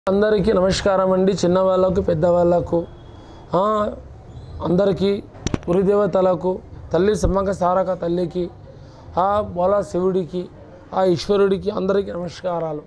అందరికీ నమస్కారం అండి చిన్నవాళ్ళకు పెద్దవాళ్ళకు ఆ, అందరికీ గురుదేవతలకు తల్లి సమ్మక సారక తల్లికి ఆ బోలా శివుడికి ఆ ఈశ్వరుడికి అందరికీ నమస్కారాలు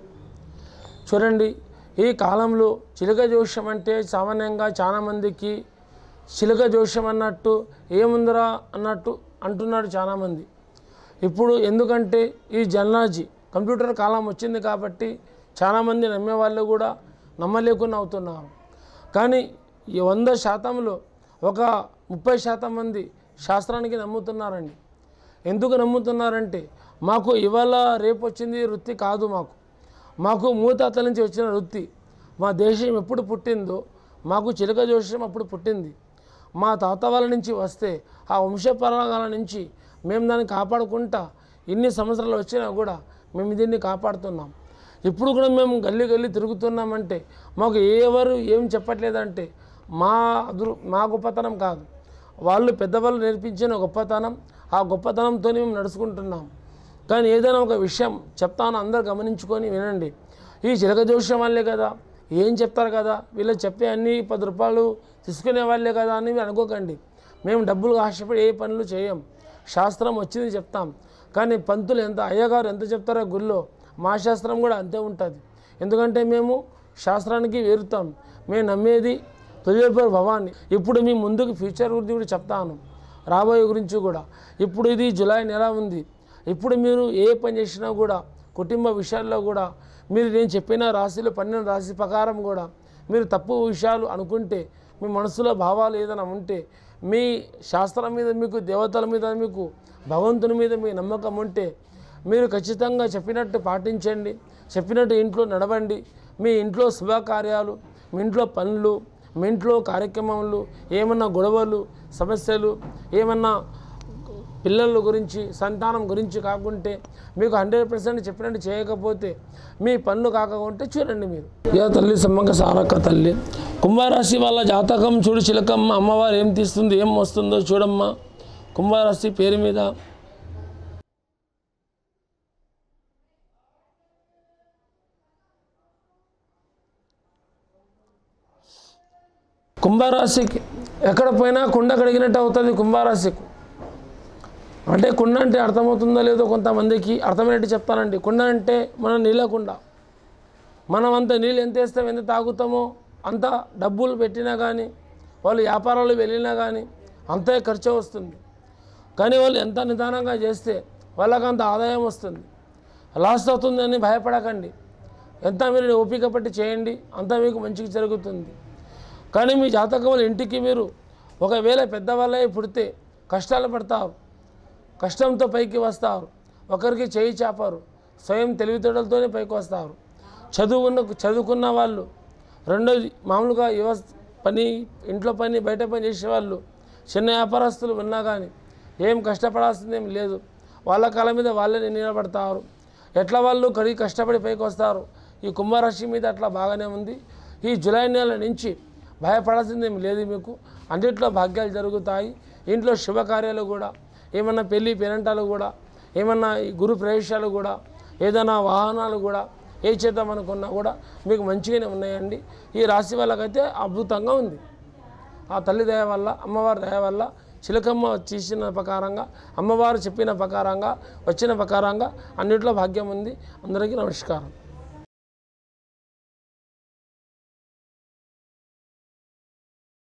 చూడండి ఈ కాలంలో చిలుక జోష్యం అంటే సామాన్యంగా చాలామందికి చిలుక జోష్యం అన్నట్టు ఏముందిరా అన్నట్టు అంటున్నారు చాలామంది ఇప్పుడు ఎందుకంటే ఈ జల్నాజీ కంప్యూటర్ కాలం వచ్చింది కాబట్టి చాలామంది నమ్మే వాళ్ళు కూడా నమ్మలేకుండా అవుతున్నారు కానీ ఈ వంద శాతంలో ఒక ముప్పై శాతం మంది శాస్త్రానికి నమ్ముతున్నారండి ఎందుకు నమ్ముతున్నారంటే మాకు ఇవాళ రేపు వచ్చింది వృత్తి కాదు మాకు మాకు మూతాతల నుంచి వచ్చిన వృత్తి మా దేశం ఎప్పుడు పుట్టిందో మాకు చిలక జోష్యం అప్పుడు పుట్టింది మా తాత వాళ్ళ నుంచి వస్తే ఆ వంశపరంగాల నుంచి మేము దాన్ని కాపాడుకుంటా ఇన్ని సంవత్సరాలు వచ్చినా కూడా మేము దీన్ని కాపాడుతున్నాం ఇప్పుడు కూడా మేము గల్లీ గల్లీ తిరుగుతున్నామంటే మాకు ఎవరు ఏం చెప్పట్లేదంటే మా అదృ మా గొప్పతనం కాదు వాళ్ళు పెద్దవాళ్ళు నేర్పించిన గొప్పతనం ఆ గొప్పతనంతో మేము నడుచుకుంటున్నాం కానీ ఏదైనా ఒక విషయం చెప్తాను అందరు గమనించుకొని వినండి ఈ చిలక జోష్యం వాళ్ళే కదా ఏం చెప్తారు కదా వీళ్ళు చెప్పే అన్ని పది రూపాయలు తీసుకునే వాళ్ళే కదా అని మీరు అనుకోకండి మేము డబ్బులు ఆశపడి ఏ పనులు చేయం శాస్త్రం వచ్చింది చెప్తాం కానీ పంతులు ఎంత అయ్యగారు ఎంత చెప్తారో గుళ్ళో మా శాస్త్రం కూడా అంతే ఉంటుంది ఎందుకంటే మేము శాస్త్రానికి వేరుతాం మేము నమ్మేది తొలిపేరు భవాన్ని ఇప్పుడు మీ ముందుకు ఫ్యూచర్ గురించి కూడా చెప్తాను రాబోయే గురించి కూడా ఇప్పుడు ఇది జూలై నెల ఉంది ఇప్పుడు మీరు ఏ పని చేసినా కూడా కుటుంబ విషయాల్లో కూడా మీరు నేను చెప్పిన రాశిలో పన్నెండు రాశి ప్రకారం కూడా మీరు తప్పు విషయాలు అనుకుంటే మీ మనసులో భావాలు ఏదైనా ఉంటే మీ శాస్త్రం మీద మీకు దేవతల మీద మీకు భగవంతుని మీద మీ నమ్మకం ఉంటే మీరు ఖచ్చితంగా చెప్పినట్టు పాటించండి చెప్పినట్టు ఇంట్లో నడవండి మీ ఇంట్లో శుభకార్యాలు మీ ఇంట్లో పనులు మీ ఇంట్లో కార్యక్రమాలు ఏమన్నా గొడవలు సమస్యలు ఏమన్నా పిల్లల గురించి సంతానం గురించి కాకుంటే మీకు హండ్రెడ్ పర్సెంట్ చెప్పినట్టు చేయకపోతే మీ పనులు కాకుంటే చూడండి మీరు ఇక తల్లి సమ్మక్క సారక్క తల్లి కుంభరాశి వాళ్ళ జాతకం చూడు చిలకమ్మ అమ్మవారు ఏం తీస్తుంది ఏం వస్తుందో చూడమ్మా కుంభరాశి పేరు మీద కుంభరాశికి ఎక్కడ పోయినా కుండ కడిగినట్టు అవుతుంది కుంభరాశికి అంటే కుండ అంటే అర్థమవుతుందో లేదో కొంతమందికి అర్థమైనట్టు చెప్తానండి కుండ అంటే మన నీళ్ళ కుండ మనం అంత నీళ్ళు ఎంత వేస్తాం ఎంత తాగుతామో అంత డబ్బులు పెట్టినా కానీ వాళ్ళు వ్యాపారాలు వెళ్ళినా కానీ అంతే ఖర్చు వస్తుంది కానీ వాళ్ళు ఎంత నిదానంగా చేస్తే వాళ్ళకి అంత ఆదాయం వస్తుంది లాస్ట్ అవుతుందని భయపడకండి ఎంత మీరు ఓపిక పట్టి చేయండి అంత మీకు మంచిగా జరుగుతుంది కానీ మీ జాతకంలో ఇంటికి మీరు ఒకవేళ పెద్దవాళ్ళే పుడితే కష్టాలు పడతారు కష్టంతో పైకి వస్తారు ఒకరికి చేయి చాపారు స్వయం తెలివితేటలతోనే పైకి వస్తారు చదువున్న చదువుకున్న వాళ్ళు రెండోది మామూలుగా యువ పని ఇంట్లో పని బయట పని చేసేవాళ్ళు చిన్న వ్యాపారస్తులు ఉన్నా కానీ ఏం కష్టపడాల్సింది ఏం లేదు వాళ్ళ కాళ్ళ మీద వాళ్ళే నిలబడతారు ఎట్లా వాళ్ళు కడిగి కష్టపడి పైకి వస్తారు ఈ కుంభరాశి మీద అట్లా బాగానే ఉంది ఈ జూలై నెల నుంచి భయపడాల్సింది ఏం లేదు మీకు అన్నింటిలో భాగ్యాలు జరుగుతాయి ఇంట్లో శుభకార్యాలు కూడా ఏమన్నా పెళ్ళి పేరంటాలు కూడా ఏమన్నా ఈ గురు ప్రవేశాలు కూడా ఏదైనా వాహనాలు కూడా ఏ చేద్దాం అనుకున్నా కూడా మీకు మంచిగానే ఉన్నాయండి ఈ రాశి వాళ్ళకైతే అద్భుతంగా ఉంది ఆ తల్లి దయ వల్ల అమ్మవారి దయ వల్ల చిలకమ్మ చేసిన ప్రకారంగా అమ్మవారు చెప్పిన ప్రకారంగా వచ్చిన ప్రకారంగా అన్నింటిలో భాగ్యం ఉంది అందరికీ నమస్కారం